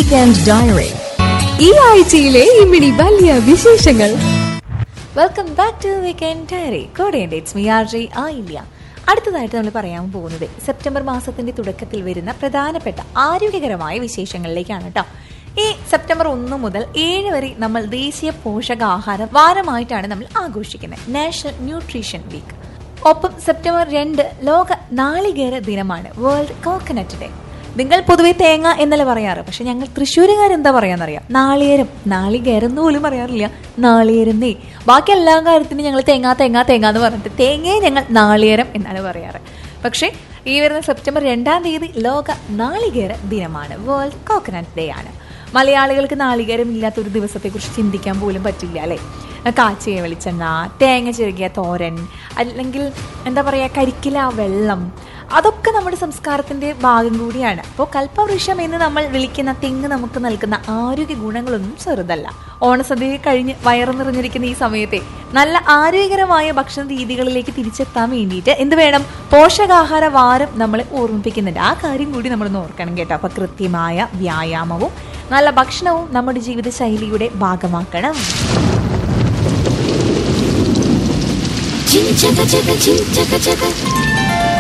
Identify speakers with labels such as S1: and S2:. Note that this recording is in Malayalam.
S1: വീക്കെൻഡ് ഡയറി ഈ ആഴ്ചയിലെ ഇമ്മിണി വലിയ വിശേഷങ്ങൾ
S2: welcome back to weekend diary കോടേണ്ട ഇറ്റ്സ് മി ആർ ജെ ആയില്ല അടുത്തതായിട്ട് നമ്മൾ പറയാൻ പോകുന്നത് സെപ്റ്റംബർ മാസത്തിന്റെ തുടക്കത്തിൽ വരുന്ന പ്രധാനപ്പെട്ട ആരോഗ്യകരമായ വിശേഷങ്ങളിലേക്കാണ് കേട്ടോ ഈ സെപ്റ്റംബർ ഒന്ന് മുതൽ ഏഴ് വരെ നമ്മൾ ദേശീയ പോഷകാഹാര വാരമായിട്ടാണ് നമ്മൾ ആഘോഷിക്കുന്നത് നാഷണൽ ന്യൂട്രീഷൻ വീക്ക് ഒപ്പം സെപ്റ്റംബർ രണ്ട് ലോക നാളികേര ദിനമാണ് വേൾഡ് കോക്കനട്ട് ഡേ നിങ്ങൾ പൊതുവെ തേങ്ങ എന്നല്ല പറയാറ് പക്ഷെ ഞങ്ങൾ തൃശ്ശൂരുകാർ എന്താ പറയാന്നറിയാം നാളികേരം നാളികേരം എന്ന് പോലും പറയാറില്ല നാളികേരന്നേ ബാക്കി എല്ലാ കാര്യത്തിനും ഞങ്ങൾ തേങ്ങ തേങ്ങ തേങ്ങ എന്ന് പറഞ്ഞിട്ട് തേങ്ങയെ ഞങ്ങൾ നാളികേരം എന്നാണ് പറയാറ് പക്ഷേ ഈ വരുന്ന സെപ്റ്റംബർ രണ്ടാം തീയതി ലോക നാളികേര ദിനമാണ് വേൾഡ് കോക്കനട്ട് ഡേ ആണ് മലയാളികൾക്ക് നാളികേരം ഇല്ലാത്ത ഒരു ദിവസത്തെക്കുറിച്ച് ചിന്തിക്കാൻ പോലും പറ്റില്ല അല്ലേ കാച്ചിയ വെളിച്ചെണ്ണ തേങ്ങ ചെറുകിയ തോരൻ അല്ലെങ്കിൽ എന്താ പറയുക കരിക്കില വെള്ളം അതൊക്കെ നമ്മുടെ സംസ്കാരത്തിന്റെ ഭാഗം കൂടിയാണ് അപ്പോൾ കൽപ്പവൃക്ഷം എന്ന് നമ്മൾ വിളിക്കുന്ന തെങ്ങ് നമുക്ക് നൽകുന്ന ആരോഗ്യ ഗുണങ്ങളൊന്നും ചെറുതല്ല ഓണസദ്യ കഴിഞ്ഞ് വയറു നിറഞ്ഞിരിക്കുന്ന ഈ സമയത്തെ നല്ല ആരോഗ്യകരമായ ഭക്ഷണ രീതികളിലേക്ക് തിരിച്ചെത്താൻ വേണ്ടിയിട്ട് എന്ത് വേണം പോഷകാഹാര വാരം നമ്മളെ ഓർമ്മിപ്പിക്കുന്നുണ്ട് ആ കാര്യം കൂടി നമ്മൾ ഓർക്കണം കേട്ടോ അപ്പൊ കൃത്യമായ വ്യായാമവും നല്ല ഭക്ഷണവും നമ്മുടെ ജീവിതശൈലിയുടെ ഭാഗമാക്കണം
S3: Ching chaka chaka ching chaka chaka